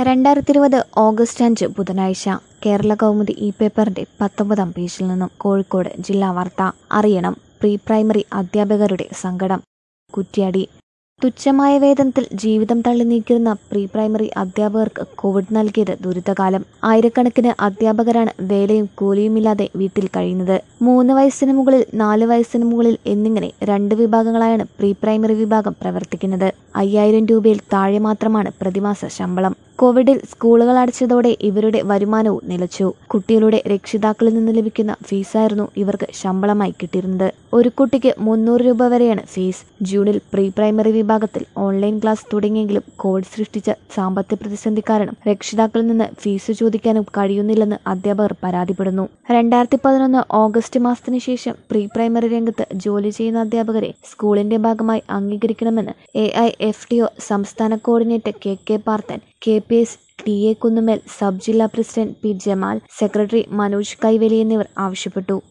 രണ്ടായിരത്തി ഇരുപത് ഓഗസ്റ്റ് അഞ്ച് ബുധനാഴ്ച കേരള കൗമുദി ഈ പേപ്പറിന്റെ പത്തൊമ്പതാം പേജിൽ നിന്നും കോഴിക്കോട് ജില്ലാ വാർത്ത അറിയണം പ്രീ പ്രൈമറി അധ്യാപകരുടെ സങ്കടം കുറ്റ്യാടി തുച്ഛമായ വേതനത്തിൽ ജീവിതം തള്ളി നീക്കിയിരുന്ന പ്രീ പ്രൈമറി അധ്യാപകർക്ക് കോവിഡ് നൽകിയത് ദുരിതകാലം ആയിരക്കണക്കിന് അധ്യാപകരാണ് വേലയും കൂലിയുമില്ലാതെ വീട്ടിൽ കഴിയുന്നത് മൂന്ന് വയസ്സിന് മുകളിൽ നാല് വയസ്സിന് മുകളിൽ എന്നിങ്ങനെ രണ്ട് വിഭാഗങ്ങളായാണ് പ്രീ പ്രൈമറി വിഭാഗം പ്രവർത്തിക്കുന്നത് അയ്യായിരം രൂപയിൽ താഴെ മാത്രമാണ് പ്രതിമാസ ശമ്പളം കോവിഡിൽ സ്കൂളുകൾ അടച്ചതോടെ ഇവരുടെ വരുമാനവും നിലച്ചു കുട്ടികളുടെ രക്ഷിതാക്കളിൽ നിന്ന് ലഭിക്കുന്ന ഫീസായിരുന്നു ഇവർക്ക് ശമ്പളമായി കിട്ടിയിരുന്നത് ഒരു കുട്ടിക്ക് മുന്നൂറ് രൂപ വരെയാണ് ഫീസ് ജൂണിൽ പ്രീ പ്രൈമറി വിഭാഗത്തിൽ ഓൺലൈൻ ക്ലാസ് തുടങ്ങിയെങ്കിലും കോവിഡ് സൃഷ്ടിച്ച സാമ്പത്തിക പ്രതിസന്ധി കാരണം രക്ഷിതാക്കളിൽ നിന്ന് ഫീസ് ചോദിക്കാനും കഴിയുന്നില്ലെന്ന് അധ്യാപകർ പരാതിപ്പെടുന്നു രണ്ടായിരത്തി പതിനൊന്ന് ഓഗസ്റ്റ് മാസത്തിന് ശേഷം പ്രീ പ്രൈമറി രംഗത്ത് ജോലി ചെയ്യുന്ന അധ്യാപകരെ സ്കൂളിന്റെ ഭാഗമായി അംഗീകരിക്കണമെന്ന് A I F T O സംസ്ഥാന coordinator K K Parthan K P S T A Kunnumel sub ജില്ലാ president P Jamal secretary Manoj Kaiveli എന്നിവർ ആവശ്യപ്പെട്ടു